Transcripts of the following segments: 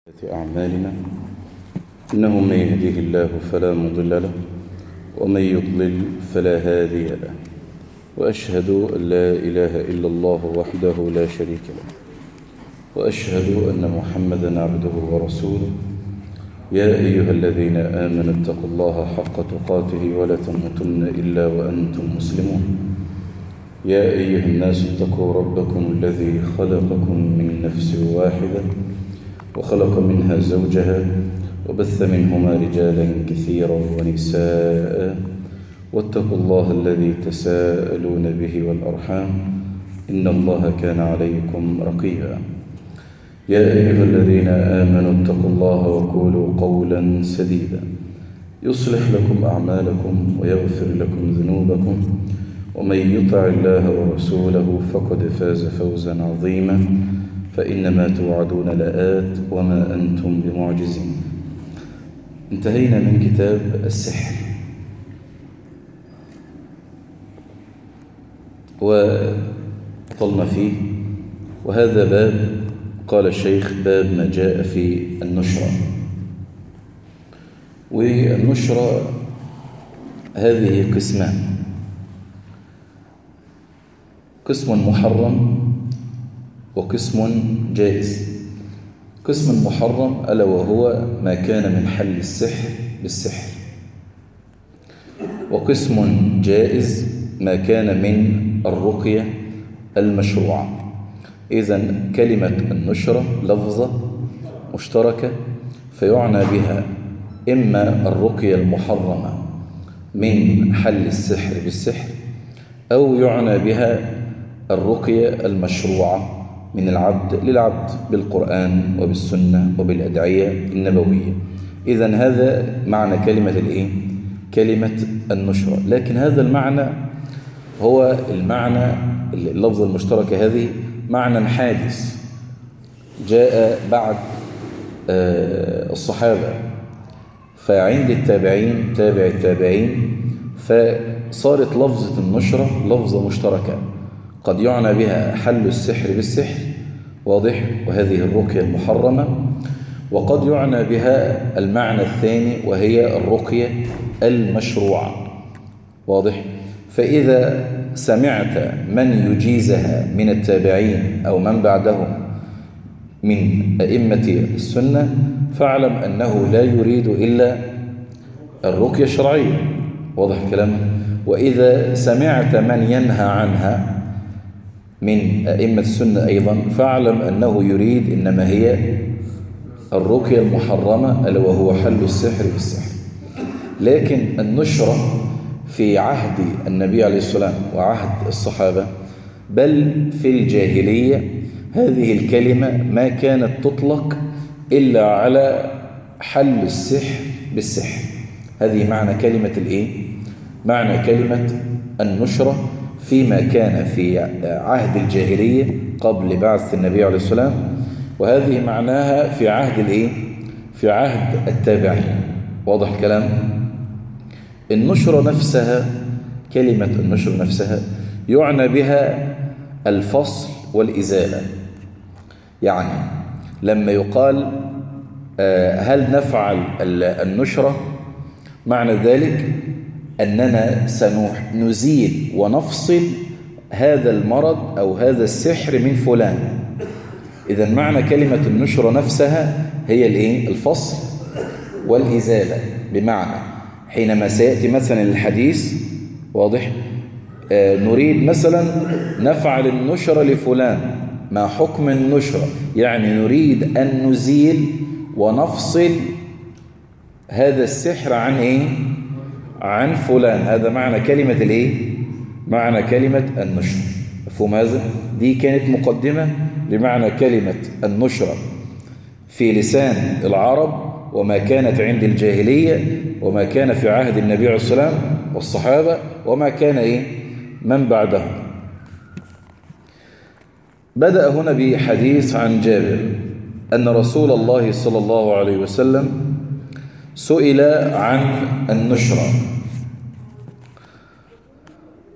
أعمالنا إنه من يهديه الله فلا مضل له ومن يضلل فلا هادي له وأشهد أن لا إله إلا الله وحده لا شريك له وأشهد أن محمدا عبده ورسوله يا أيها الذين آمنوا اتقوا الله حق تقاته ولا تموتن إلا وأنتم مسلمون يا أيها الناس اتقوا ربكم الذي خلقكم من نفس واحدة وخلق منها زوجها وبث منهما رجالا كثيرا ونساء واتقوا الله الذي تساءلون به والأرحام إن الله كان عليكم رقيبا يا أيها الذين آمنوا اتقوا الله وقولوا قولا سديدا يصلح لكم أعمالكم ويغفر لكم ذنوبكم ومن يطع الله ورسوله فقد فاز فوزا عظيما فإنما توعدون لآت وما أنتم بمعجزين انتهينا من كتاب السحر وطلنا فيه وهذا باب قال الشيخ باب ما جاء في النشرة والنشرة هذه قسمان قسم محرم وقسم جائز قسم محرم ألا وهو ما كان من حل السحر بالسحر وقسم جائز ما كان من الرقية المشروعة إذا كلمة النشرة لفظة مشتركة فيعنى بها إما الرقية المحرمة من حل السحر بالسحر أو يعنى بها الرقية المشروعة من العبد للعبد بالقرآن وبالسنة وبالأدعية النبوية إذا هذا معنى كلمة الإيه؟ كلمة النشرة لكن هذا المعنى هو المعنى اللفظة المشتركة هذه معنى حادث جاء بعد الصحابة فعند التابعين تابع التابعين فصارت لفظة النشرة لفظة مشتركة قد يعنى بها حل السحر بالسحر واضح وهذه الرقية المحرمة وقد يعنى بها المعنى الثاني وهي الرقية المشروعة واضح فإذا سمعت من يجيزها من التابعين أو من بعدهم من أئمة السنة فاعلم أنه لا يريد إلا الرقية الشرعية واضح كلامه وإذا سمعت من ينهى عنها من أئمة السنة أيضا فاعلم أنه يريد إنما هي الرقية المحرمة ألا وهو حل السحر بالسحر لكن النشرة في عهد النبي عليه السلام وعهد الصحابة بل في الجاهلية هذه الكلمة ما كانت تطلق إلا على حل السحر بالسحر هذه معنى كلمة الإيه؟ معنى كلمة النشرة فيما كان في عهد الجاهلية قبل بعث النبي عليه السلام وهذه معناها في عهد الايه في عهد التابعين واضح الكلام النشرة نفسها كلمة النشرة نفسها يعنى بها الفصل والإزالة يعني لما يقال هل نفعل النشرة معنى ذلك أننا سنزيل ونفصل هذا المرض أو هذا السحر من فلان إذا معنى كلمة النشرة نفسها هي الإيه؟ الفصل والإزالة بمعنى حينما سيأتي مثلا الحديث واضح آه نريد مثلا نفعل النشرة لفلان ما حكم النشرة يعني نريد أن نزيل ونفصل هذا السحر عن إيه عن فلان هذا معنى كلمة الايه معنى كلمة النشر مفهوم هذا دي كانت مقدمة لمعنى كلمة النشرة في لسان العرب وما كانت عند الجاهلية وما كان في عهد النبي عليه السلام والصحابة وما كان ايه من بعدهم بدأ هنا بحديث عن جابر أن رسول الله صلى الله عليه وسلم سئل عن النشرة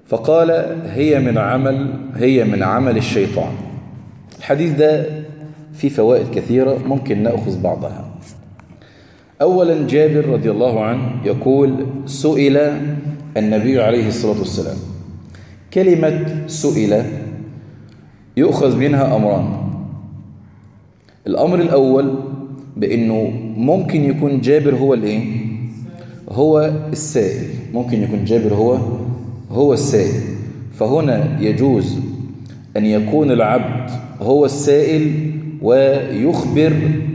فقال هي من عمل هي من عمل الشيطان الحديث ده في فوائد كثيرة ممكن نأخذ بعضها أولا جابر رضي الله عنه يقول سئل النبي عليه الصلاة والسلام كلمة سئل يؤخذ منها أمران الأمر الأول بأنه ممكن يكون جابر هو الإيه؟ هو السائل ممكن يكون جابر هو هو السائل فهنا يجوز أن يكون العبد هو السائل ويخبر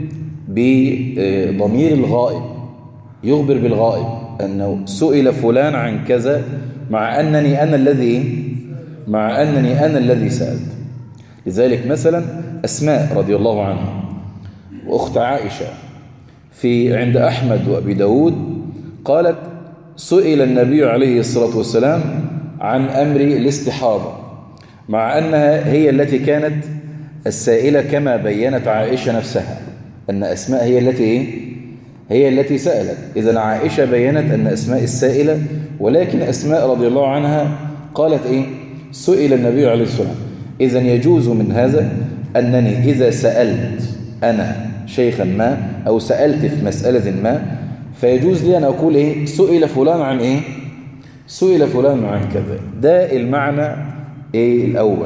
بضمير الغائب يخبر بالغائب أنه سئل فلان عن كذا مع أنني أنا الذي مع أنني أنا الذي سألت لذلك مثلا أسماء رضي الله عنها وأخت عائشة في عند أحمد وأبي داود قالت سئل النبي عليه الصلاة والسلام عن أمر الاستحاضة مع أنها هي التي كانت السائلة كما بينت عائشة نفسها أن أسماء هي التي إيه؟ هي التي سألت إذا عائشة بينت أن أسماء السائلة ولكن أسماء رضي الله عنها قالت إيه سئل النبي عليه الصلاة والسلام إذا يجوز من هذا أنني إذا سألت أنا شيخا ما أو سألت في مسألة ما فيجوز لي أن أقول إيه سئل فلان عن إيه سئل فلان عن كذا ده المعنى إيه الأول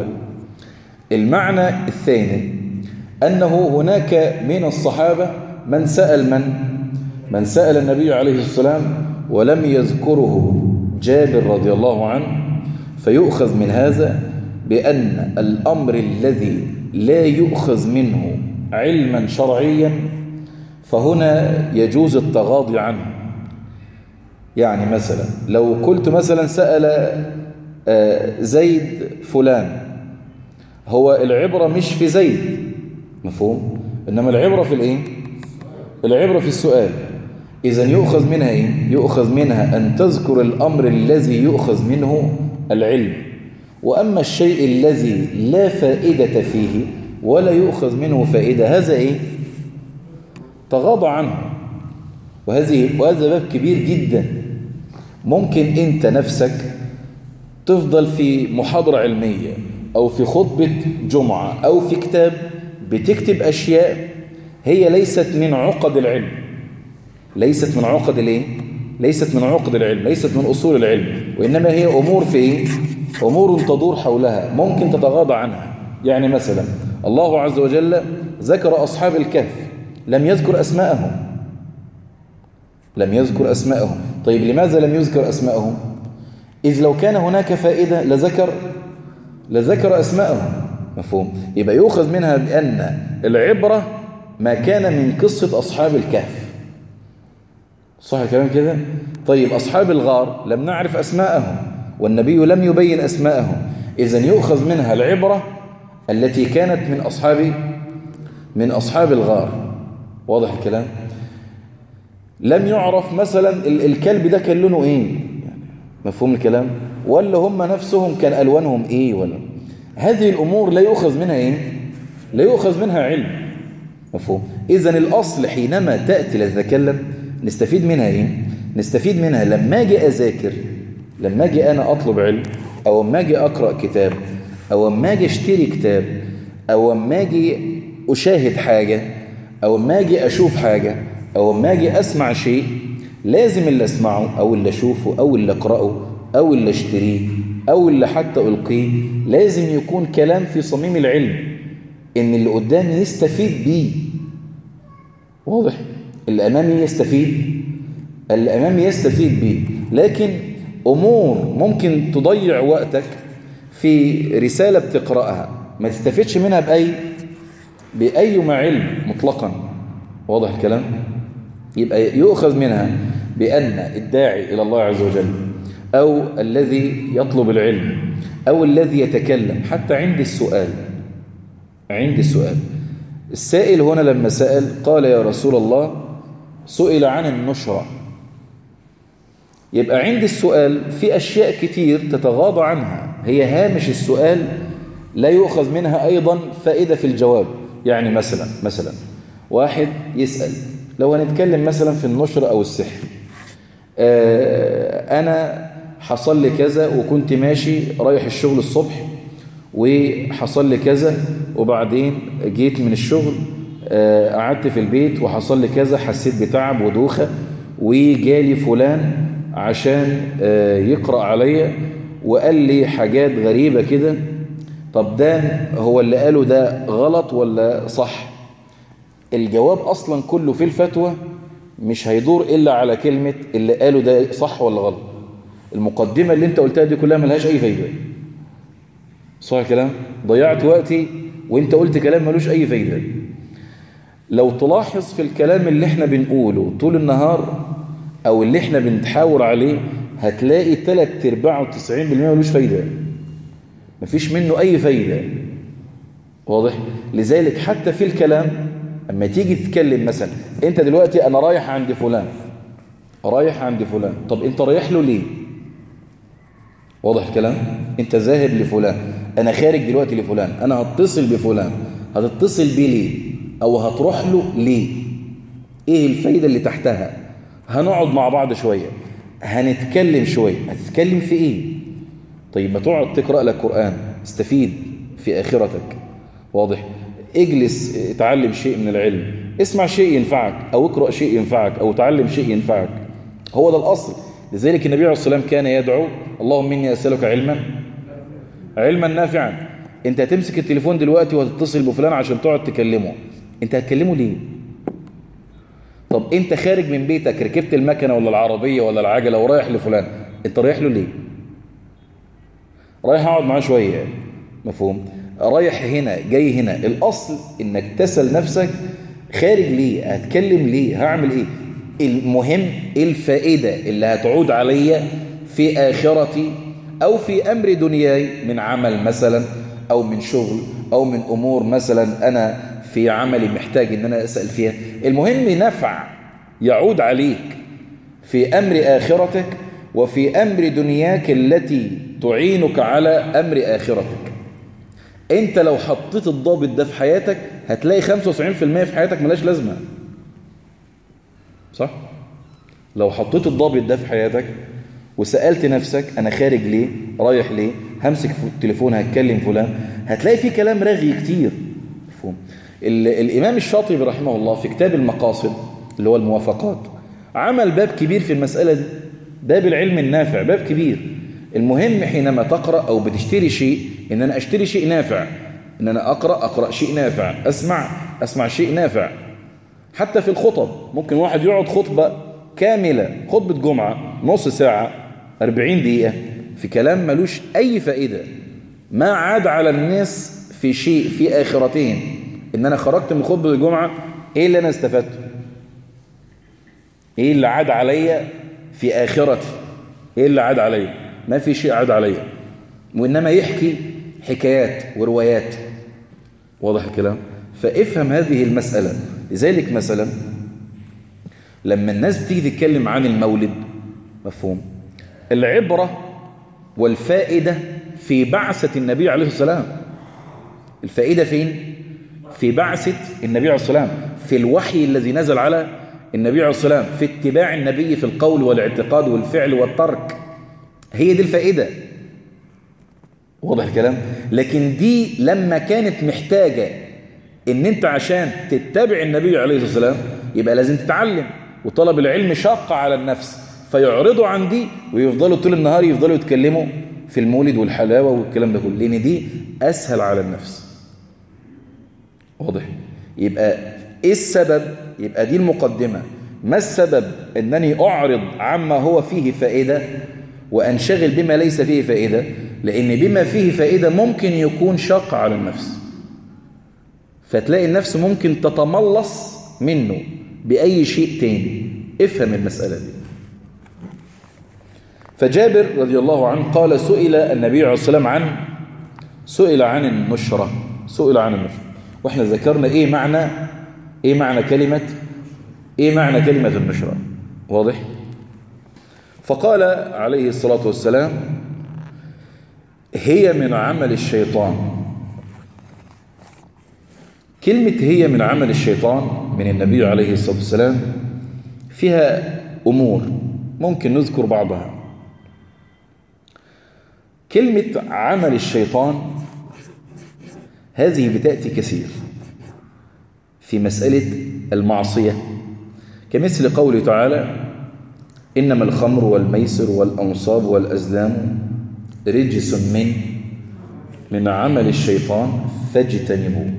المعنى الثاني أنه هناك من الصحابة من سأل من من سأل النبي عليه السلام ولم يذكره جابر رضي الله عنه فيؤخذ من هذا بأن الأمر الذي لا يؤخذ منه علما شرعيا فهنا يجوز التغاضي عنه يعني مثلا لو قلت مثلا سأل زيد فلان هو العبرة مش في زيد مفهوم إنما العبرة في الإيه العبرة في السؤال إذا يؤخذ منها إيه يؤخذ منها أن تذكر الأمر الذي يؤخذ منه العلم وأما الشيء الذي لا فائدة فيه ولا يؤخذ منه فائدة هذا إيه تغاضى عنه وهذه وهذا باب كبير جدا ممكن أنت نفسك تفضل في محاضرة علمية أو في خطبة جمعة أو في كتاب بتكتب أشياء هي ليست من عقد العلم ليست من عقد الايه ليست من عقد العلم ليست من أصول العلم وإنما هي أمور في إيه؟ أمور تدور حولها ممكن تتغاضى عنها يعني مثلا الله عز وجل ذكر أصحاب الكهف لم يذكر أسماءهم لم يذكر أسماءهم طيب لماذا لم يذكر أسماءهم إذ لو كان هناك فائدة لذكر لذكر أسماءهم مفهوم يبقى يؤخذ منها بأن العبرة ما كان من قصة أصحاب الكهف صح الكلام كده طيب أصحاب الغار لم نعرف أسماءهم والنبي لم يبين أسماءهم إذن يؤخذ منها العبرة التي كانت من أصحاب من أصحاب الغار واضح الكلام لم يعرف مثلا الكلب ده كان لونه ايه يعني مفهوم الكلام ولا هم نفسهم كان ألوانهم ايه ولا هذه الأمور لا يؤخذ منها ايه لا يؤخذ منها علم مفهوم إذا الأصل حينما تأتي لتتكلم نستفيد منها ايه نستفيد منها لما اجي أذاكر لما اجي أنا أطلب علم أو لما اجي أقرأ كتاب أو لما اجي أشتري كتاب أو لما اجي أشاهد حاجة أو لما اجي أشوف حاجة أو لما اجي أسمع شيء لازم اللي أسمعه أو اللي أشوفه أو اللي أقرأه أو اللي أشتريه أو اللي حتى ألقيه لازم يكون كلام في صميم العلم إن اللي قدامي يستفيد بيه واضح اللي أمامي يستفيد اللي أمامي يستفيد بيه لكن أمور ممكن تضيع وقتك في رسالة بتقرأها ما تستفيدش منها بأي بأي ما علم مطلقا واضح الكلام يبقى يؤخذ منها بأن الداعي إلى الله عز وجل أو الذي يطلب العلم أو الذي يتكلم حتى عند السؤال عند السؤال السائل هنا لما سأل قال يا رسول الله سئل عن النشرة يبقى عند السؤال في أشياء كتير تتغاضى عنها هي هامش السؤال لا يؤخذ منها أيضا فائدة في الجواب يعني مثلا مثلا واحد يسأل لو هنتكلم مثلا في النشر أو السحر آه أنا حصل لي كذا وكنت ماشي رايح الشغل الصبح وحصل لي كذا وبعدين جيت من الشغل آه، قعدت في البيت وحصل لي كذا حسيت بتعب ودوخة وجالي فلان عشان آه، يقرأ عليا وقال لي حاجات غريبة كده طب ده هو اللي قاله ده غلط ولا صح الجواب أصلا كله في الفتوى مش هيدور إلا على كلمة اللي قاله ده صح ولا غلط المقدمة اللي انت قلتها دي كلها ملهاش أي فايدة صح الكلام ضيعت وقتي وانت قلت كلام ملوش أي فايدة لو تلاحظ في الكلام اللي احنا بنقوله طول النهار او اللي احنا بنتحاور عليه هتلاقي تلات ارباع وتسعين بالمئة ملوش فايدة مفيش منه اي فايدة واضح لذلك حتى في الكلام اما تيجي تتكلم مثلا انت دلوقتي انا رايح عند فلان رايح عند فلان طب انت رايح له ليه واضح الكلام انت ذاهب لفلان انا خارج دلوقتي لفلان انا هتصل بفلان هتتصل بيه ليه او هتروح له ليه ايه الفايدة اللي تحتها هنقعد مع بعض شوية هنتكلم شوية هتتكلم في ايه طيب ما تقعد تقرأ لك قرآن استفيد في آخرتك واضح اجلس اتعلم شيء من العلم اسمع شيء ينفعك او اقرأ شيء ينفعك او تعلم شيء ينفعك هو ده الأصل لذلك النبي عليه الصلاة والسلام كان يدعو اللهم إني أسألك علما علما نافعا انت هتمسك التليفون دلوقتي وهتتصل بفلان عشان تقعد تكلمه انت هتكلمه ليه طب انت خارج من بيتك ركبت المكنة ولا العربية ولا العجلة ورايح لفلان انت رايح له ليه رايح اقعد معاه شوية مفهوم رايح هنا جاي هنا الاصل انك تسأل نفسك خارج ليه هتكلم ليه هعمل ايه المهم الفائدة اللي هتعود عليا في آخرتي أو في أمر دنياي من عمل مثلا أو من شغل أو من أمور مثلا أنا في عملي محتاج ان انا اسأل فيها المهم نفع يعود عليك في امر اخرتك وفي امر دنياك التي تعينك على امر اخرتك انت لو حطيت الضابط ده في حياتك هتلاقي 95% في حياتك ملاش لازمة صح؟ لو حطيت الضابط ده في حياتك وسألت نفسك أنا خارج ليه رايح ليه همسك في التليفون هتكلم فلان هتلاقي في كلام رغي كتير مفهوم الإمام الشاطبي رحمه الله في كتاب المقاصد اللي هو الموافقات عمل باب كبير في المسألة دي باب العلم النافع باب كبير المهم حينما تقرأ أو بتشتري شيء إن أنا أشتري شيء نافع إن أنا أقرأ أقرأ شيء نافع أسمع أسمع شيء نافع حتى في الخطب ممكن واحد يقعد خطبة كاملة خطبة جمعة نص ساعة 40 دقيقة في كلام ملوش أي فائدة ما عاد على الناس في شيء في آخرتهم ان انا خرجت من خطبه الجمعه ايه اللي انا استفدته ايه اللي عاد عليا في اخرتي ايه اللي عاد عليا ما في شيء عاد عليا وانما يحكي حكايات وروايات واضح الكلام فافهم هذه المسألة لذلك مثلا لما الناس بتيجي تتكلم عن المولد مفهوم العبرة والفائدة في بعثة النبي عليه السلام الفائدة فين؟ في بعثة النبي عليه السلام في الوحي الذي نزل على النبي عليه السلام في اتباع النبي في القول والاعتقاد والفعل والترك هي دي الفائدة واضح الكلام لكن دي لما كانت محتاجة ان انت عشان تتبع النبي عليه الصلاة والسلام يبقى لازم تتعلم وطلب العلم شاق على النفس فيعرضوا عن دي ويفضلوا طول النهار يفضلوا يتكلموا في المولد والحلاوة والكلام ده كله لان دي اسهل على النفس واضح يبقى ايه السبب يبقى دي المقدمة ما السبب انني اعرض عما هو فيه فائدة وانشغل بما ليس فيه فائدة لان بما فيه فائدة ممكن يكون شاق على النفس فتلاقي النفس ممكن تتملص منه بأي شيء تاني افهم المسألة دي فجابر رضي الله عنه قال سئل النبي عليه الصلاة والسلام عن سئل عن النشرة سئل عن النشرة واحنا ذكرنا ايه معنى ايه معنى كلمة ايه معنى كلمة النشرة واضح فقال عليه الصلاة والسلام هي من عمل الشيطان كلمة هي من عمل الشيطان من النبي عليه الصلاة والسلام فيها أمور ممكن نذكر بعضها كلمة عمل الشيطان هذه بتأتي كثير في مسألة المعصية كمثل قوله تعالى إنما الخمر والميسر والأنصاب والأزلام رجس من من عمل الشيطان فاجتنبوه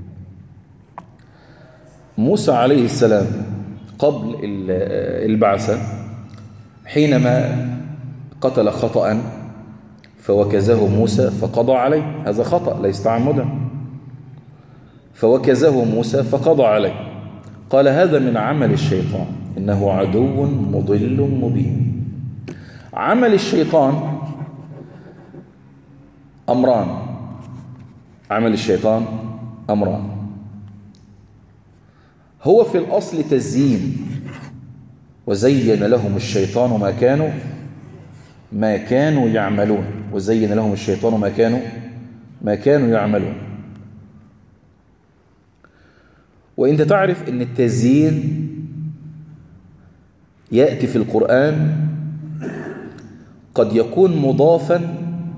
موسى عليه السلام قبل البعثة حينما قتل خطأ فوكزه موسى فقضى عليه هذا خطأ ليس تعمدا فوكزه موسى فقضى عليه قال هذا من عمل الشيطان إنه عدو مضل مبين عمل الشيطان أمران عمل الشيطان أمران هو في الأصل تزيين وزين لهم الشيطان ما كانوا ما كانوا يعملون وزين لهم الشيطان ما كانوا ما كانوا يعملون وانت تعرف ان التزيين يأتي في القرآن قد يكون مضافا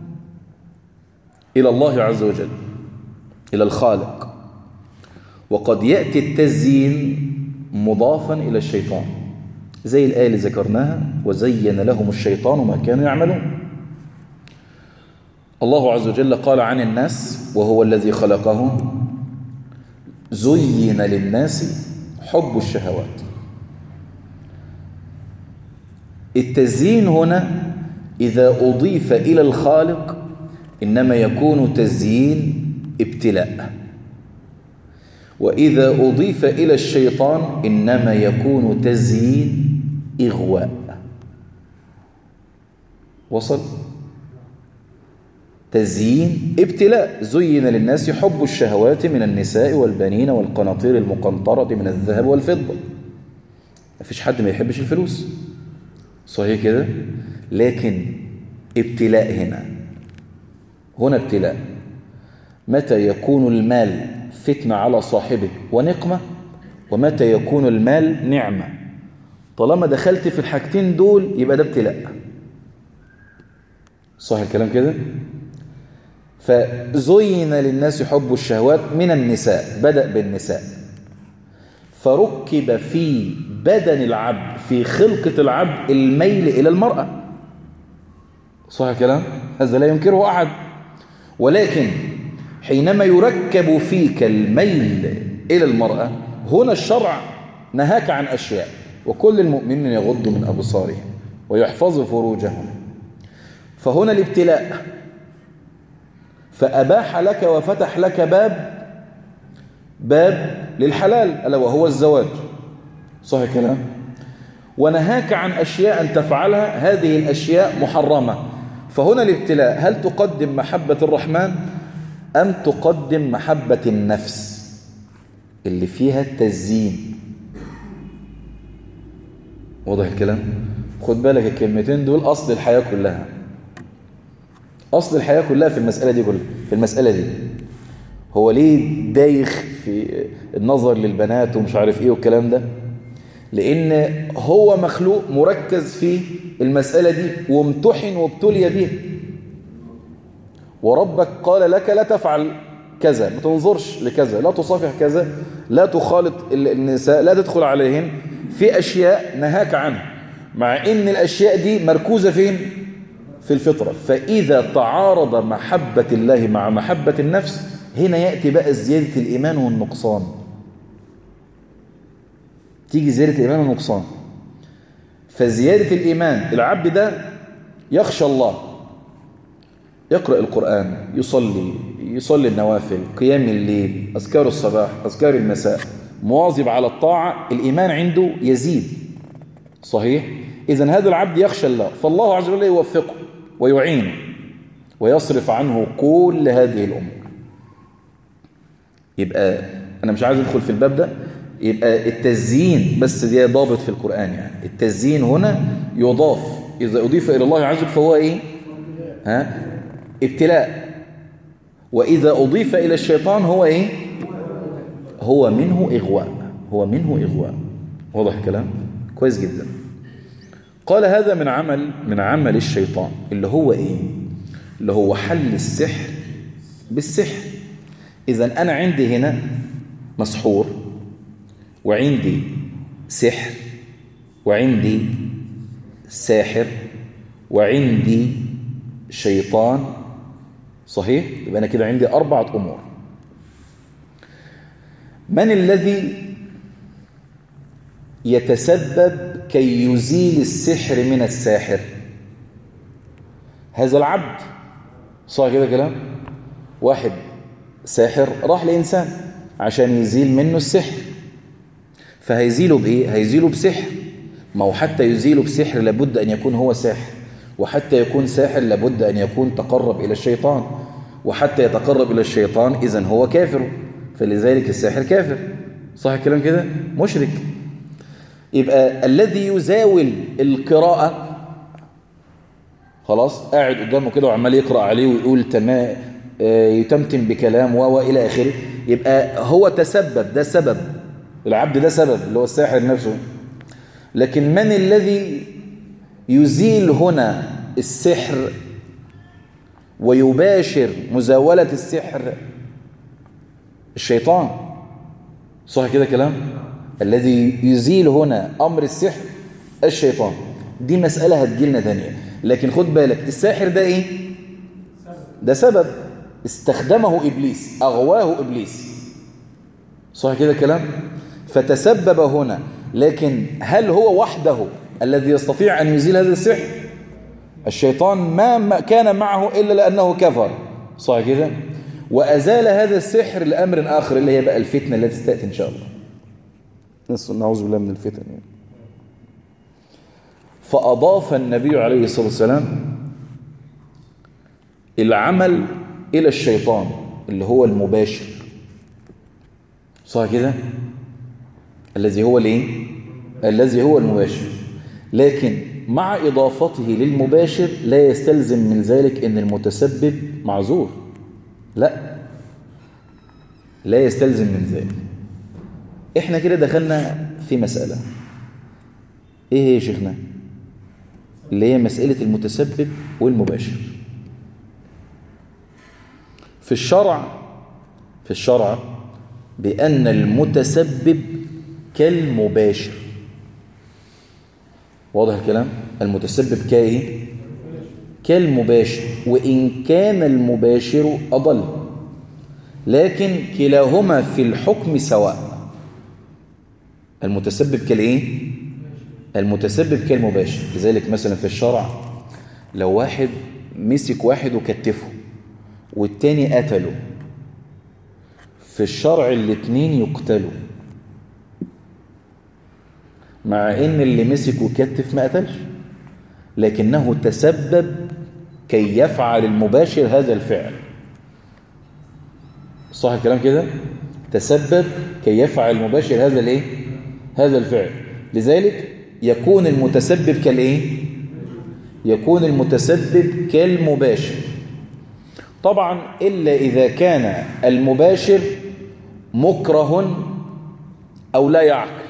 إلى الله عز وجل إلى الخالق وقد يأتي التزيين مضافا إلى الشيطان زي الآية اللي ذكرناها وزين لهم الشيطان ما كانوا يعملون الله عز وجل قال عن الناس وهو الذي خلقهم زين للناس حب الشهوات التزيين هنا إذا أضيف إلى الخالق إنما يكون تزيين ابتلاء وإذا أضيف إلى الشيطان إنما يكون تزيين إغواء وصل تزيين ابتلاء زين للناس حب الشهوات من النساء والبنين والقناطير المقنطرة من الذهب والفضة ما فيش حد ما يحبش الفلوس صحيح كده لكن ابتلاء هنا هنا ابتلاء متى يكون المال فتنة على صاحبه ونقمة ومتى يكون المال نعمة طالما دخلت في الحاجتين دول يبقى ده ابتلاء صح الكلام كده فزين للناس حب الشهوات من النساء بدأ بالنساء فركب في بدن العبد في خلقة العبد الميل إلى المرأة صح الكلام هذا لا ينكره أحد ولكن حينما يركب فيك الميل إلى المرأة هنا الشرع نهاك عن أشياء وكل المؤمنين يغضوا من أبصارهم ويحفظوا فروجهم فهنا الابتلاء فأباح لك وفتح لك باب باب للحلال ألا وهو الزواج صح الكلام ونهاك عن أشياء أن تفعلها هذه الأشياء محرمة فهنا الابتلاء هل تقدم محبة الرحمن أم تقدم محبة النفس اللي فيها التزيين واضح الكلام خد بالك الكلمتين دول أصل الحياة كلها أصل الحياة كلها في المسألة دي كلها في المسألة دي هو ليه دايخ في النظر للبنات ومش عارف ايه والكلام ده لان هو مخلوق مركز في المسألة دي وامتحن وابتلي بيها وربك قال لك لا تفعل كذا ما تنظرش لكذا لا تصافح كذا لا تخالط النساء لا تدخل عليهن في أشياء نهاك عنها مع ان الأشياء دي مركوزة فين في الفطرة فإذا تعارض محبة الله مع محبة النفس هنا يأتي بقى زيادة الإيمان والنقصان تيجي زيادة الإيمان والنقصان فزيادة الإيمان العبد ده يخشى الله يقرأ القرآن يصلي يصلي النوافل قيام الليل أذكار الصباح أذكار المساء مواظب على الطاعة الإيمان عنده يزيد صحيح إذا هذا العبد يخشى الله فالله عز وجل يوفقه ويعينه ويصرف عنه كل هذه الأمور يبقى أنا مش عايز أدخل في الباب ده يبقى التزيين بس دي ضابط في القرآن يعني التزيين هنا يضاف إذا أضيف إلى الله عز وجل فهو إيه ها ابتلاء وإذا أضيف إلى الشيطان هو إيه هو منه إغواء هو منه إغواء واضح الكلام كويس جدا قال هذا من عمل من عمل الشيطان اللي هو إيه اللي هو حل السحر بالسحر إذا أنا عندي هنا مسحور وعندي سحر وعندي ساحر وعندي شيطان صحيح؟ يبقى أنا كده عندي أربعة أمور من الذي يتسبب كي يزيل السحر من الساحر هذا العبد صح كده كلام واحد ساحر راح لإنسان عشان يزيل منه السحر فهيزيله بإيه؟ هيزيله بسحر ما هو حتى يزيله بسحر لابد أن يكون هو ساحر وحتى يكون ساحر لابد أن يكون تقرب إلى الشيطان وحتى يتقرب إلى الشيطان إذن هو كافر فلذلك الساحر كافر صح الكلام كده؟ مشرك يبقى الذي يزاول القراءة خلاص قاعد قدامه كده وعمال يقرأ عليه ويقول تمام يتمتم بكلام و إلى آخره يبقى هو تسبب ده سبب العبد ده سبب اللي هو الساحر نفسه لكن من الذي يزيل هنا السحر ويباشر مزاولة السحر الشيطان صح كده كلام الذي يزيل هنا أمر السحر الشيطان دي مسألة هتجيلنا ثانية لكن خد بالك الساحر ده ايه ده سبب استخدمه إبليس أغواه إبليس صح كده كلام فتسبب هنا لكن هل هو وحده الذي يستطيع أن يزيل هذا السحر الشيطان ما كان معه إلا لأنه كفر صح كده وأزال هذا السحر لأمر آخر اللي هي بقى الفتنة التي ستأتي إن شاء الله نعوذ بالله من الفتن يعني. فأضاف النبي عليه الصلاة والسلام العمل إلى الشيطان اللي هو المباشر صح كده الذي هو الايه الذي هو المباشر لكن مع إضافته للمباشر لا يستلزم من ذلك أن المتسبب معذور لا لا يستلزم من ذلك احنا كده دخلنا في مسألة ايه هي يا شيخنا اللي هي مسألة المتسبب والمباشر في الشرع في الشرع بأن المتسبب كالمباشر واضح الكلام المتسبب كايه كالمباشر وإن كان المباشر أضل لكن كلاهما في الحكم سواء المتسبب كالايه المتسبب كالمباشر لذلك مثلا في الشرع لو واحد مسك واحد وكتفه والتاني قتله في الشرع الاثنين يقتلوا مع ان اللي مسك وكتف ما قتلش لكنه تسبب كي يفعل المباشر هذا الفعل صح الكلام كده تسبب كي يفعل المباشر هذا الايه هذا الفعل لذلك يكون المتسبب كالايه يكون المتسبب كالمباشر طبعا إلا إذا كان المباشر مكره أو لا يعقل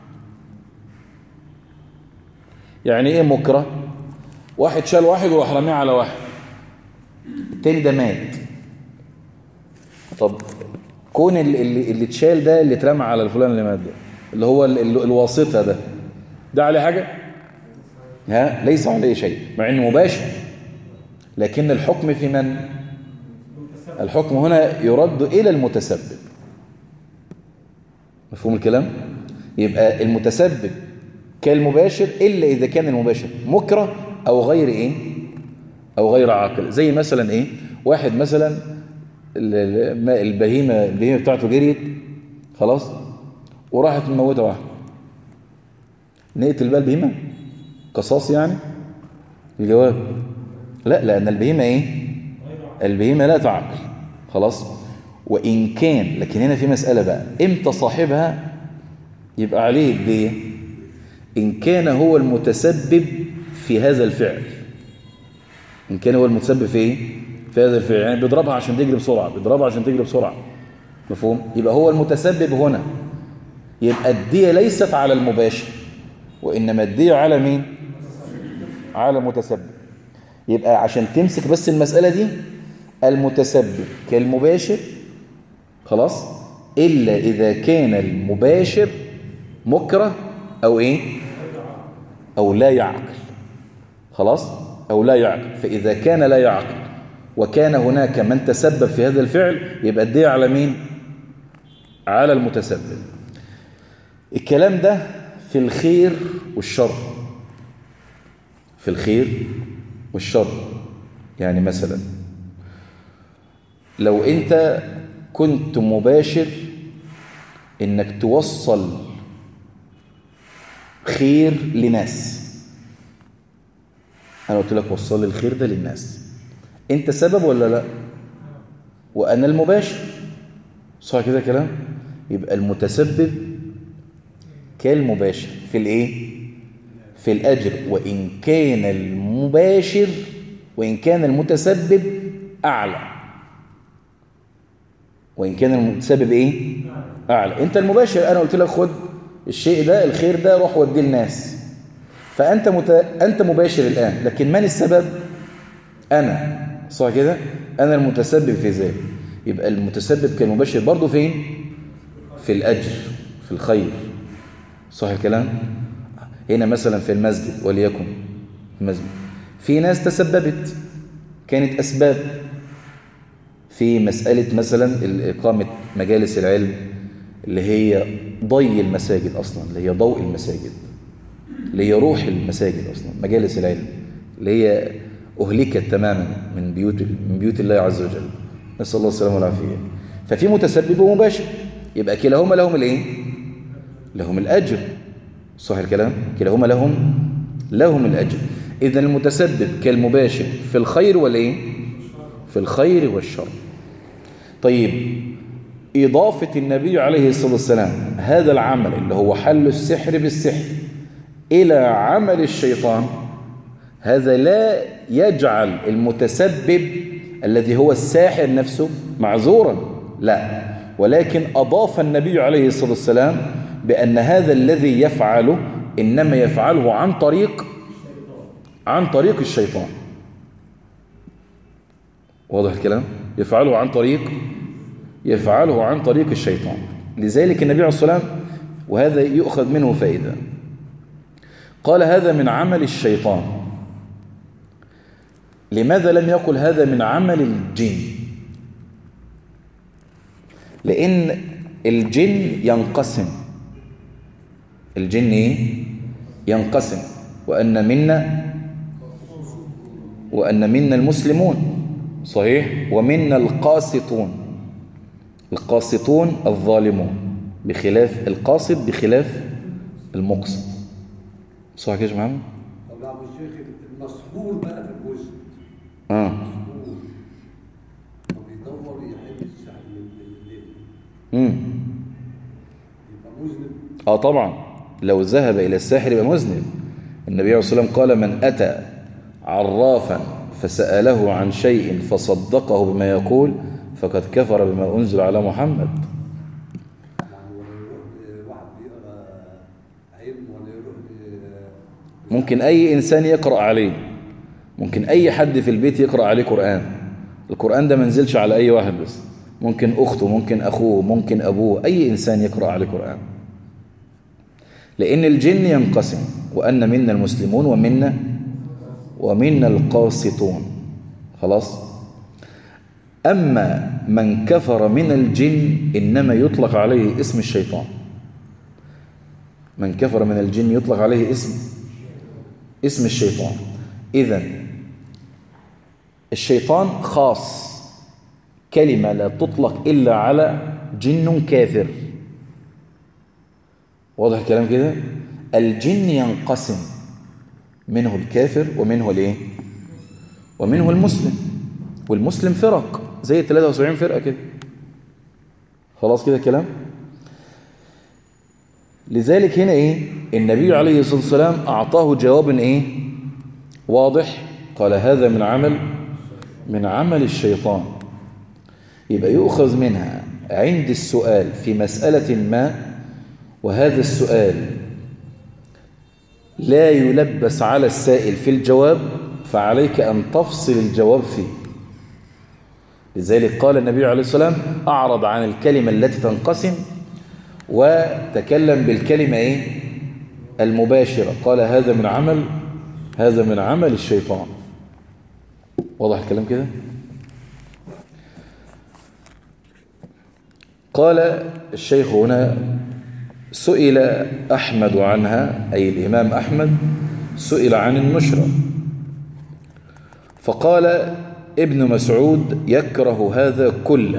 يعني إيه مكره واحد شال واحد وراح رميه على واحد التاني ده مات طب كون اللي, اللي اتشال ده اللي اترمى على الفلان اللي مات ده اللي هو الواسطة ده ده عليه حاجة ها ليس عليه شيء مع انه مباشر لكن الحكم في من الحكم هنا يرد إلى المتسبب مفهوم الكلام يبقى المتسبب كالمباشر إلا إذا كان المباشر مكره أو غير إيه أو غير عاقل زي مثلا إيه واحد مثلا البهيمة البهيمة بتاعته جريت خلاص وراحت مموتة واحد نقتل بقى البهيمة قصاص يعني الجواب لا لأن البهيمة إيه البهيمة لا تعقل خلاص وإن كان لكن هنا في مسألة بقى إمتى صاحبها يبقى عليه الدية إن كان هو المتسبب في هذا الفعل إن كان هو المتسبب في إيه؟ في هذا الفعل يعني بيضربها عشان تجري بسرعة بيضربها عشان تجري بسرعة مفهوم؟ يبقى هو المتسبب هنا يبقى الدية ليست على المباشر وإنما الدية على مين؟ على المتسبب يبقى عشان تمسك بس المسألة دي المتسبب كالمباشر خلاص إلا إذا كان المباشر مكره أو إيه أو لا يعقل خلاص أو لا يعقل فإذا كان لا يعقل وكان هناك من تسبب في هذا الفعل يبقى الدية على مين على المتسبب الكلام ده في الخير والشر في الخير والشر يعني مثلا لو انت كنت مباشر انك توصل خير لناس انا قلت لك وصل لي الخير ده للناس انت سبب ولا لا وانا المباشر صح كده كلام يبقى المتسبب كالمباشر في الايه في الاجر وان كان المباشر وان كان المتسبب اعلى وان كان المتسبب ايه اعلى انت المباشر انا قلت لك خد الشيء ده الخير ده روح وديه الناس فانت مت... انت مباشر الان لكن من السبب انا صح كده انا المتسبب في ذلك يبقى المتسبب كالمباشر برضه فين في الاجر في الخير صح الكلام هنا مثلا في المسجد وليكن المسجد في ناس تسببت كانت أسباب في مسألة مثلا إقامة مجالس العلم اللي هي ضي المساجد أصلا اللي هي ضوء المساجد اللي هي روح المساجد أصلا مجالس العلم اللي هي أهلكت تماما من بيوت من بيوت الله عز وجل نسأل الله السلامة والعافية ففي متسبب ومباشر يبقى كلاهما لهم الايه لهم الأجر صح الكلام كلاهما لهم لهم الأجر إذا المتسبب كالمباشر في الخير والإيه في الخير والشر طيب إضافة النبي عليه الصلاة والسلام هذا العمل اللي هو حل السحر بالسحر إلى عمل الشيطان هذا لا يجعل المتسبب الذي هو الساحر نفسه معذورا لا ولكن أضاف النبي عليه الصلاة والسلام بأن هذا الذي يفعله إنما يفعله عن طريق عن طريق الشيطان واضح الكلام يفعله عن طريق يفعله عن طريق الشيطان لذلك النبي عليه الصلاة والسلام وهذا يؤخذ منه فائدة قال هذا من عمل الشيطان لماذا لم يقل هذا من عمل الجن لأن الجن ينقسم الجن إيه؟ ينقسم وأن منا وأن منا المسلمون صحيح ومنا القاسطون القاسطون الظالمون بخلاف القاسط بخلاف المقسط صح كده يا محمد طب يا عم الشيخ المسحور بقى في الجزء اه مسحور طب يدور يحل السحر من الليل امم يبقى مذنب اه طبعا لو ذهب الى الساحر يبقى مذنب النبي عليه الصلاه والسلام قال من اتى عرافا فساله عن شيء فصدقه بما يقول فقد كفر بما انزل على محمد يعني ولا يروح لواحد بيقرا علم ولا يروح ل- ممكن اي انسان يقرا عليه ممكن اي حد في البيت يقرا عليه قران القران ده ما نزلش على اي واحد بس ممكن اخته ممكن اخوه ممكن ابوه اي انسان يقرا عليه قران لان الجن ينقسم وان منا المسلمون ومنا ومنا القاسطون خلاص اما من كفر من الجن انما يطلق عليه اسم الشيطان من كفر من الجن يطلق عليه اسم اسم الشيطان إذا الشيطان خاص كلمة لا تطلق إلا على جن كافر واضح الكلام كده الجن ينقسم منه الكافر ومنه الايه ومنه المسلم والمسلم فرق زي 73 فرقة كده خلاص كده كلام لذلك هنا ايه النبي عليه الصلاة والسلام أعطاه جواب ايه واضح قال هذا من عمل من عمل الشيطان يبقى يؤخذ منها عند السؤال في مسألة ما وهذا السؤال لا يلبس على السائل في الجواب فعليك أن تفصل الجواب فيه لذلك قال النبي عليه الصلاة والسلام أعرض عن الكلمة التي تنقسم وتكلم بالكلمة إيه؟ المباشرة قال هذا من عمل هذا من عمل الشيطان واضح الكلام كده قال الشيخ هنا سئل أحمد عنها أي الإمام أحمد سئل عن النشرة فقال ابن مسعود يكره هذا كله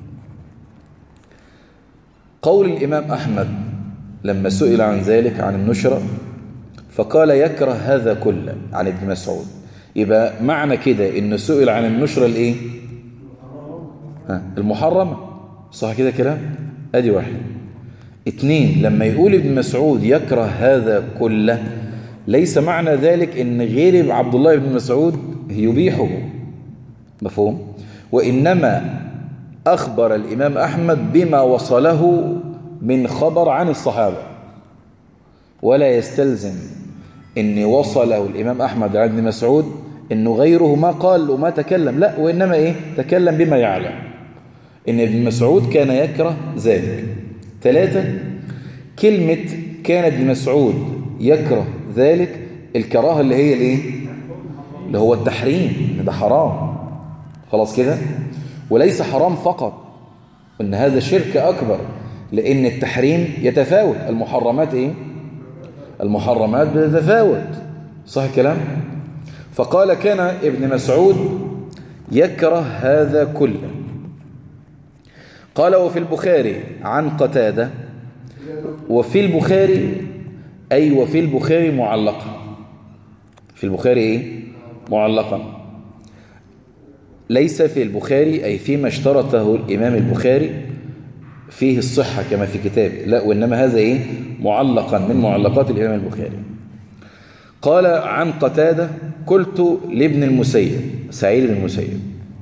قول الإمام أحمد لما سئل عن ذلك عن النشرة فقال يكره هذا كله عن ابن مسعود يبقى معنى كده إنه سئل عن النشرة الإيه ها المحرمة صح كده كلام أدي واحد اتنين لما يقول ابن مسعود يكره هذا كله ليس معنى ذلك ان غير عبد الله بن مسعود يبيحه مفهوم وإنما أخبر الإمام أحمد بما وصله من خبر عن الصحابة ولا يستلزم ان وصله الإمام أحمد عن ابن مسعود انه غيره ما قال وما تكلم لا وإنما إيه تكلم بما يعلم ان ابن مسعود كان يكره ذلك ثلاثة كلمة كان ابن مسعود يكره ذلك الكراهة اللي هي الايه اللي هو التحريم ان ده حرام خلاص كده وليس حرام فقط ان هذا شرك اكبر لان التحريم يتفاوت المحرمات ايه المحرمات بتتفاوت صح الكلام فقال كان ابن مسعود يكره هذا كله قال وفي البخاري عن قتادة وفي البخاري أي وفي البخاري معلقا في البخاري إيه؟ معلقا ليس في البخاري أي فيما اشترطه الإمام البخاري فيه الصحة كما في كتابه لا وإنما هذا إيه؟ معلقا من معلقات الإمام البخاري قال عن قتادة قلت لابن المسيب سعيد بن المسيب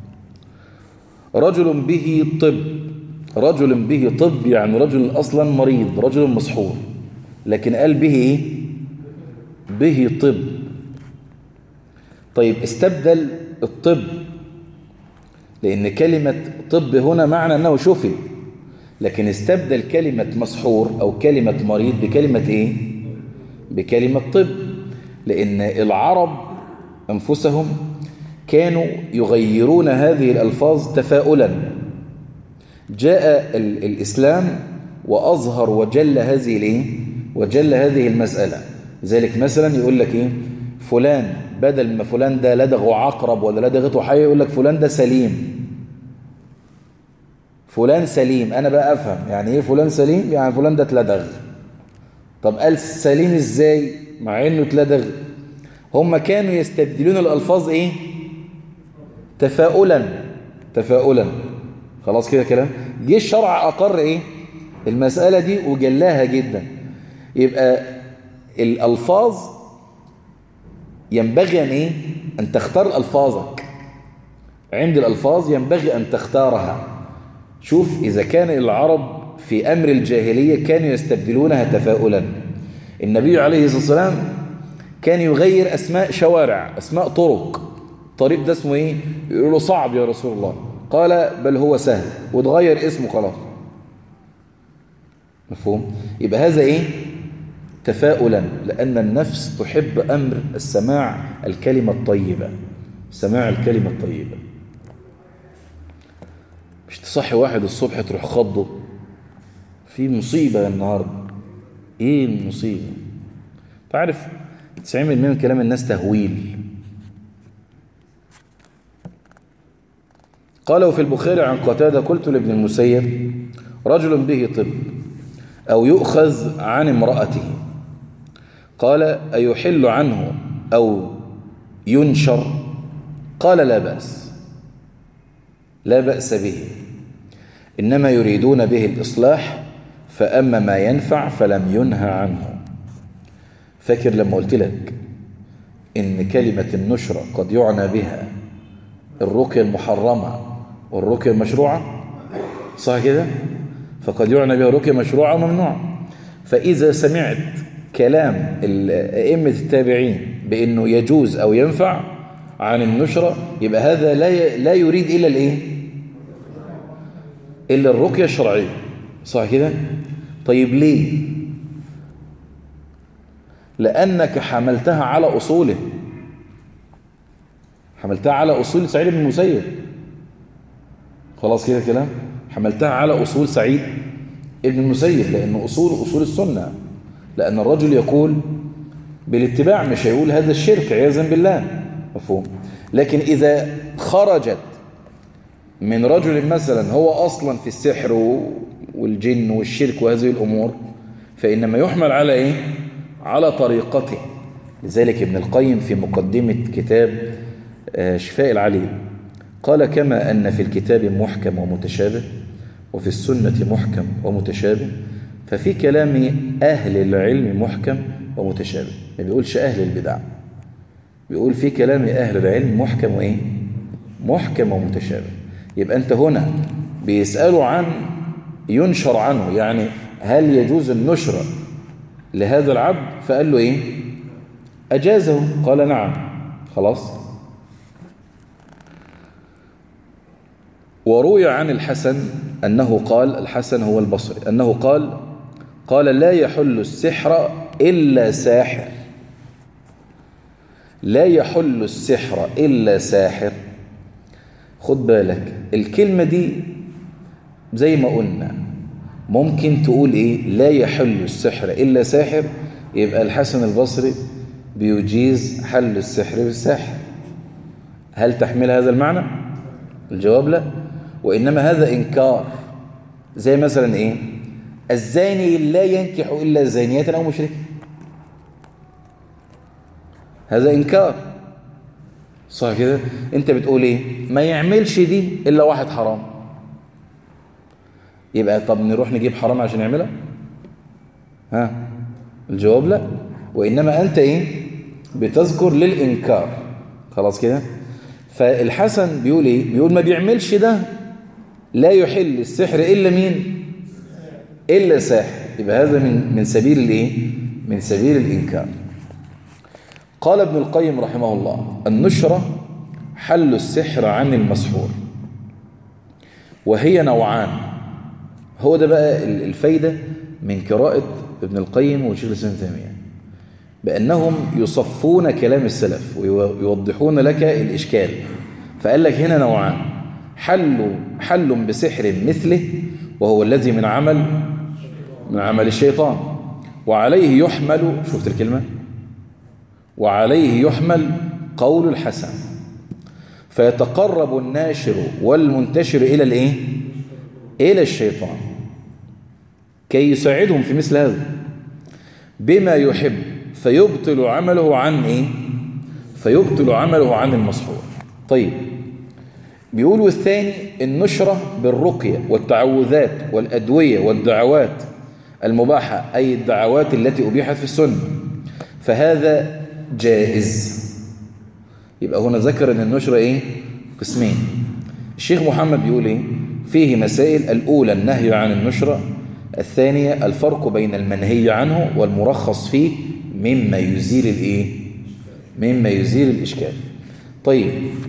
رجل به طب رجل به طب يعني رجل أصلا مريض رجل مسحور لكن قال به إيه؟ به طب طيب استبدل الطب لأن كلمة طب هنا معنى أنه شفي لكن استبدل كلمة مسحور أو كلمة مريض بكلمة إيه؟ بكلمة طب لأن العرب أنفسهم كانوا يغيرون هذه الألفاظ تفاؤلا جاء الإسلام وأظهر وجل هذه الإيه؟ وجل هذه المسألة ذلك مثلا يقول لك إيه؟ فلان بدل ما فلان ده لدغه عقرب ولا لدغته حية يقول لك فلان ده سليم فلان سليم أنا بقى أفهم يعني إيه فلان سليم يعني فلان ده اتلدغ طب قال سليم إزاي مع إنه اتلدغ هم كانوا يستبدلون الألفاظ إيه تفاؤلا تفاؤلا خلاص كده كلام جه الشرع أقر إيه المسألة دي وجلاها جدا يبقى الألفاظ ينبغي أن إيه أن تختار ألفاظك عند الألفاظ ينبغي أن تختارها شوف إذا كان العرب في أمر الجاهلية كانوا يستبدلونها تفاؤلا النبي عليه الصلاة والسلام كان يغير أسماء شوارع أسماء طرق الطريق ده اسمه إيه يقول له صعب يا رسول الله قال بل هو سهل وتغير اسمه خلاص مفهوم يبقى هذا إيه تفاؤلا لأن النفس تحب أمر السماع الكلمة الطيبة سماع الكلمة الطيبة مش تصحي واحد الصبح تروح خضه في مصيبة النهاردة ايه المصيبة تعرف 90% من كلام الناس تهويل قالوا في البخاري عن قتادة قلت لابن المسيب رجل به طب أو يؤخذ عن امرأته قال أيحل عنه أو ينشر قال لا بأس لا بأس به إنما يريدون به الإصلاح فأما ما ينفع فلم ينهى عنه فاكر لما قلت لك إن كلمة النشرة قد يعنى بها الرقية المحرمة والرقية المشروعة صح كده فقد يعنى بها رقية مشروعة وممنوعة فإذا سمعت كلام أئمة التابعين بأنه يجوز أو ينفع عن النشرة يبقى هذا لا لا يريد إلا الإيه إلا الرقية الشرعية صح كده طيب ليه لأنك حملتها على أصوله حملتها على أصول سعيد بن المسيب خلاص كده كلام حملتها على أصول سعيد ابن المسيب لأن أصول أصول السنة لأن الرجل يقول بالاتباع مش هيقول هذا الشرك عياذا بالله مفهوم لكن إذا خرجت من رجل مثلا هو أصلا في السحر والجن والشرك وهذه الأمور فإنما يحمل على إيه؟ على طريقته لذلك ابن القيم في مقدمة كتاب شفاء العليل قال كما أن في الكتاب محكم ومتشابه وفي السنة محكم ومتشابه ففي كلام أهل العلم محكم ومتشابه ما بيقولش أهل البدع بيقول في كلام أهل العلم محكم وإيه محكم ومتشابه يبقى أنت هنا بيسألوا عن ينشر عنه يعني هل يجوز النشر لهذا العبد فقال له إيه أجازه قال نعم خلاص وروي عن الحسن أنه قال الحسن هو البصري أنه قال قال لا يحل السحر إلا ساحر لا يحل السحر إلا ساحر خد بالك الكلمة دي زي ما قلنا ممكن تقول إيه لا يحل السحر إلا ساحر يبقى الحسن البصري بيجيز حل السحر بالساحر هل تحمل هذا المعنى الجواب لا وإنما هذا إنكار زي مثلا إيه الزاني لا ينكح إلا زانية أو مشركة هذا إنكار صح كده أنت بتقول إيه ما يعملش دي إلا واحد حرام يبقى طب نروح نجيب حرام عشان يعملها ها الجواب لا وإنما أنت إيه بتذكر للإنكار خلاص كده فالحسن بيقول إيه بيقول ما بيعملش ده لا يحل السحر إلا مين إلا ساحر يبقى هذا من من سبيل الإيه من سبيل الإنكار قال ابن القيم رحمه الله النشرة حل السحر عن المسحور وهي نوعان هو ده بقى الفايدة من قراءة ابن القيم وشيخ الإسلام تيمية بأنهم يصفون كلام السلف ويوضحون لك الإشكال فقال لك هنا نوعان حل حل بسحر مثله وهو الذي من عمل من عمل الشيطان وعليه يحمل شفت الكلمة وعليه يحمل قول الحسن فيتقرب الناشر والمنتشر إلى الإيه؟ إلى الشيطان كي يساعدهم في مثل هذا بما يحب فيبطل عمله عن إيه؟ فيبطل عمله عن المسحور طيب بيقولوا الثاني النشرة بالرقية والتعوذات والأدوية والدعوات المباحة أي الدعوات التي أبيحت في السنة فهذا جائز يبقى هنا ذكر أن النشرة إيه؟ قسمين الشيخ محمد بيقول إيه؟ فيه مسائل الأولى النهي عن النشرة الثانية الفرق بين المنهي عنه والمرخص فيه مما يزيل الإيه؟ مما يزيل الإشكال طيب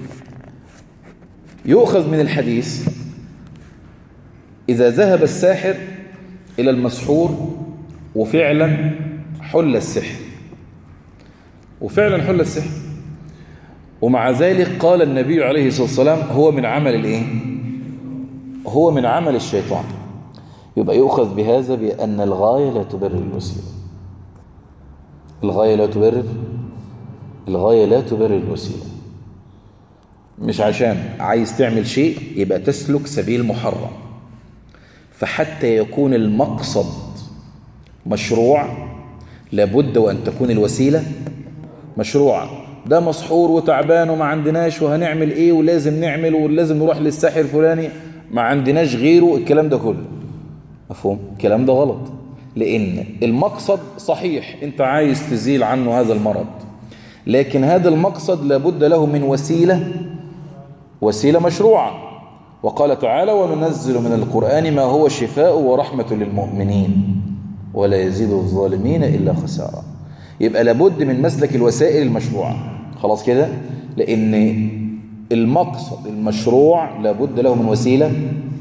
يؤخذ من الحديث إذا ذهب الساحر إلى المسحور وفعلا حل السحر وفعلا حل السحر ومع ذلك قال النبي عليه الصلاة والسلام هو من عمل الايه هو من عمل الشيطان يبقى يؤخذ بهذا بأن الغاية لا تبرر الوسيلة الغاية لا تبرر الغاية لا تبرر الوسيلة مش عشان عايز تعمل شيء يبقى تسلك سبيل محرم فحتى يكون المقصد مشروع لابد وأن تكون الوسيلة مشروعة ده مسحور وتعبان وما عندناش وهنعمل ايه ولازم نعمل ولازم نروح للساحر الفلاني ما عندناش غيره الكلام ده كله مفهوم الكلام ده غلط لأن المقصد صحيح انت عايز تزيل عنه هذا المرض لكن هذا المقصد لابد له من وسيلة وسيلة مشروعة وقال تعالى وننزل من القرآن ما هو شفاء ورحمة للمؤمنين ولا يزيد الظالمين إلا خسارة يبقى لابد من مسلك الوسائل المشروعة خلاص كده لأن المقصد المشروع لابد له من وسيلة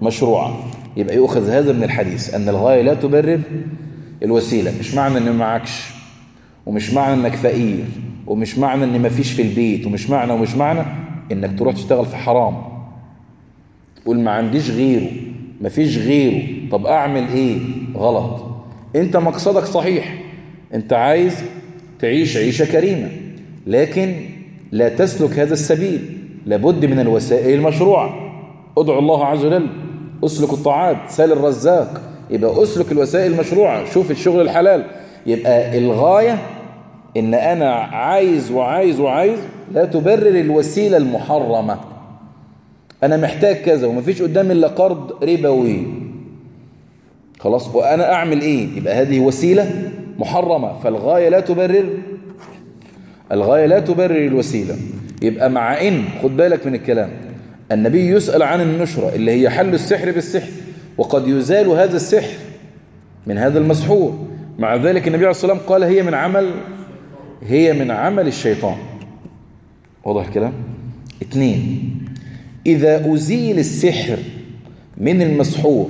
مشروعة يبقى يؤخذ هذا من الحديث أن الغاية لا تبرر الوسيلة مش معنى أن معكش ومش معنى أنك فقير ومش معنى أن مفيش في البيت ومش معنى ومش معنى أنك تروح تشتغل في حرام تقول ما عنديش غيره مفيش غيره طب أعمل إيه غلط أنت مقصدك صحيح أنت عايز تعيش عيشة كريمة لكن لا تسلك هذا السبيل لابد من الوسائل المشروعة ادعو الله عز وجل اسلك الطاعات سال الرزاق يبقى اسلك الوسائل المشروعة شوف الشغل الحلال يبقى الغاية ان انا عايز وعايز وعايز لا تبرر الوسيلة المحرمة انا محتاج كذا ومفيش قدامي الا قرض ربوي خلاص وانا اعمل ايه يبقى هذه وسيلة محرمة فالغاية لا تبرر الغاية لا تبرر الوسيلة يبقى مع ان خد بالك من الكلام النبي يسأل عن النشرة اللي هي حل السحر بالسحر وقد يزال هذا السحر من هذا المسحور مع ذلك النبي عليه الصلاة والسلام قال هي من عمل هي من عمل الشيطان واضح الكلام اثنين إذا أزيل السحر من المسحور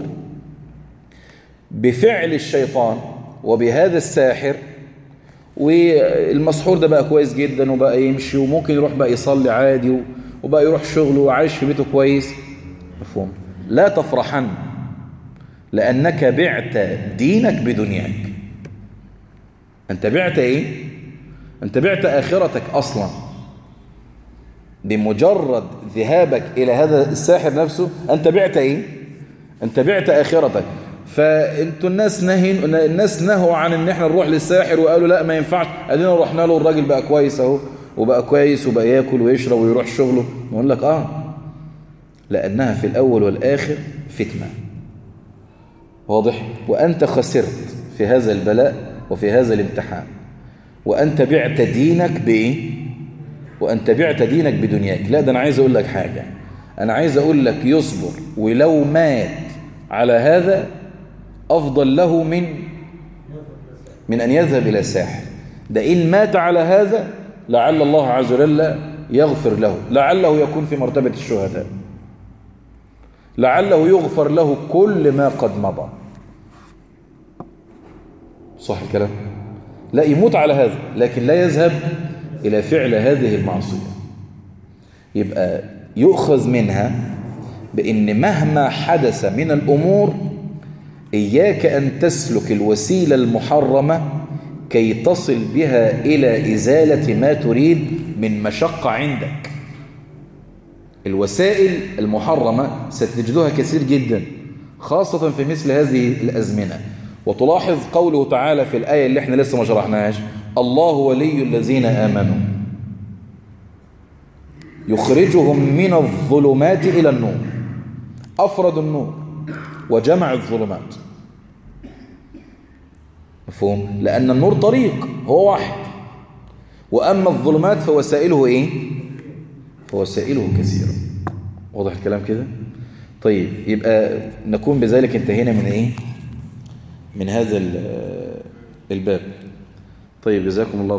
بفعل الشيطان وبهذا الساحر والمسحور ده بقى كويس جدا وبقى يمشي وممكن يروح بقى يصلي عادي وبقى يروح شغله وعايش في بيته كويس مفهوم لا تفرحن لأنك بعت دينك بدنياك أنت بعت إيه؟ أنت بعت آخرتك أصلا بمجرد ذهابك إلى هذا الساحر نفسه أنت بعت إيه؟ أنت بعت آخرتك فانتوا الناس نهين الناس نهوا عن ان احنا نروح للساحر وقالوا لا ما ينفعش ادينا رحنا له الراجل بقى كويس اهو وبقى كويس وبقى ياكل ويشرب ويروح شغله نقول لك اه لانها في الاول والاخر فتنه واضح وانت خسرت في هذا البلاء وفي هذا الامتحان وانت بعت دينك بايه وانت بعت دينك بدنياك لا ده انا عايز اقول لك حاجه انا عايز اقول لك يصبر ولو مات على هذا أفضل له من من أن يذهب إلى الساحر ده إن مات على هذا لعل الله عز وجل يغفر له لعله يكون في مرتبة الشهداء لعله يغفر له كل ما قد مضى صح الكلام لا يموت على هذا لكن لا يذهب إلى فعل هذه المعصية يبقى يؤخذ منها بأن مهما حدث من الأمور إياك أن تسلك الوسيلة المحرمة كي تصل بها إلى إزالة ما تريد من مشقة عندك الوسائل المحرمة ستجدها كثير جدا خاصة في مثل هذه الأزمنة وتلاحظ قوله تعالى في الآية اللي احنا لسه ما شرحناهاش الله ولي الذين آمنوا يخرجهم من الظلمات إلى النور أفرد النور وجمع الظلمات مفهوم لأن النور طريق هو واحد وأما الظلمات فوسائله إيه فوسائله كثيرة واضح الكلام كده طيب يبقى نكون بذلك انتهينا من إيه من هذا الباب طيب جزاكم الله